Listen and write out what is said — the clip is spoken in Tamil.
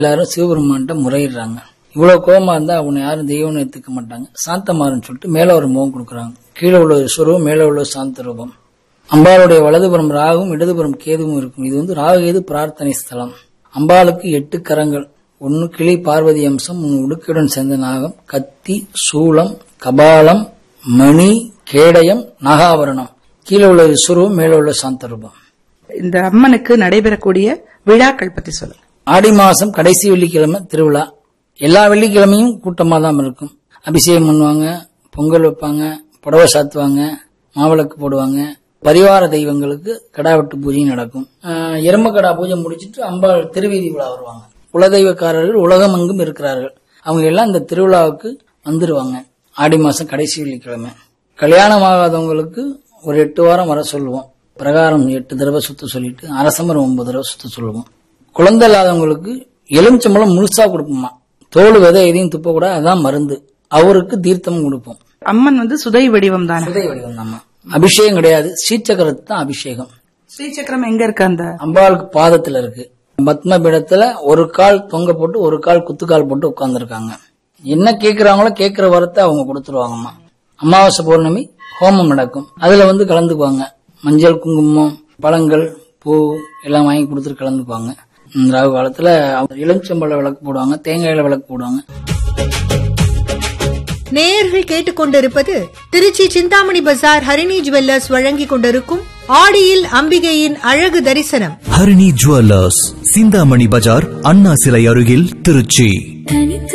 எல்லாரும் சிவபெருமான்கிட்ட முறையிடுறாங்க இவ்வளவு கோபமா இருந்தா அவனை யாரும் தெய்வம்னு ஏத்துக்க மாட்டாங்க சாந்தமாருன்னு சொல்லிட்டு மேல ஒரு முகம் கொடுக்குறாங்க கீழே உள்ள சுரூபம் மேல உள்ள சாந்த ரூபம் அம்பாளுடைய வலதுபுறம் ராகும் இடதுபுறம் கேதுவும் இருக்கும் இது வந்து ராகு கேது பிரார்த்தனை ஸ்தலம் அம்பாளுக்கு எட்டு கரங்கள் ஒன்னு கிளி பார்வதி அம்சம் மூணு உடுக்கையுடன் சேர்ந்த நாகம் கத்தி சூலம் கபாலம் மணி கேடயம் நாகாபரணம் கீழே உள்ள சுரூபம் மேல உள்ள சாந்த ரூபம் இந்த அம்மனுக்கு நடைபெறக்கூடிய விழாக்கள் பத்தி சொல்லுங்க ஆடி மாசம் கடைசி வெள்ளிக்கிழமை திருவிழா எல்லா வெள்ளிக்கிழமையும் கூட்டமா தான் இருக்கும் அபிஷேகம் பண்ணுவாங்க பொங்கல் வைப்பாங்க புடவை சாத்துவாங்க மாவிளக்கு போடுவாங்க பரிவார தெய்வங்களுக்கு கடா வெட்டு பூஜை நடக்கும் ஆஹ் எரும கடா பூஜை முடிச்சிட்டு அம்பாள் திருவீதி விழா வருவாங்க குலதெய்வக்காரர்கள் உலகமெங்கும் இருக்கிறார்கள் அவங்க எல்லாம் இந்த திருவிழாவுக்கு வந்துருவாங்க ஆடி மாசம் கடைசி வெள்ளிக்கிழமை கல்யாணம் ஆகாதவங்களுக்கு ஒரு எட்டு வாரம் வர சொல்லுவோம் பிரகாரம் எட்டு தடவை சுத்த சொல்லிட்டு அரசமரம் ஒன்பது தடவை சுத்த சொல்லுவோம் குழந்தை இல்லாதவங்களுக்கு எலுமிச்சம்பழம் முழுசா கொடுப்போமா தோல் விதை எதையும் துப்பக்கூடாது அதான் மருந்து அவருக்கு தீர்த்தம் கொடுப்போம் அம்மன் வந்து சுதை வடிவம் தானே விதை வடிவம் நம்ம அபிஷேகம் கிடையாது சீச்சக்கரத்து தான் அபிஷேகம் ஸ்ரீசக்கரம் எங்க இருக்கு அந்த அம்பாளுக்கு பாதத்துல இருக்கு பத்ம பீடத்துல ஒரு கால் தொங்க போட்டு ஒரு கால் குத்துக்கால் போட்டு உட்கார்ந்துருக்காங்க என்ன கேக்குறாங்களோ கேக்குற வரத்தை அவங்க கொடுத்துருவாங்கம்மா அமாவாசை பௌர்ணமி ஹோமம் நடக்கும் அதுல வந்து கலந்துக்குவாங்க மஞ்சள் குங்குமம் பழங்கள் பூ எல்லாம் வாங்கி கொடுத்துட்டு கலந்துக்குவாங்க ம், ராகு காலத்துல இளஞ்சம்பழ விளக்கு போடுவாங்க தேங்காயில விளக்கு போடுவாங்க நேயர்கள் கேட்டுக்கொண்டிருப்பது திருச்சி சிந்தாமணி பஜார் ஹரிணி ஜுவல்லர்ஸ் வழங்கிக் கொண்டிருக்கும் ஆடியில் அம்பிகையின் அழகு தரிசனம் ஹரிணி ஜுவல்லர்ஸ் சிந்தாமணி பஜார் அண்ணா சிலை அருகில் திருச்சி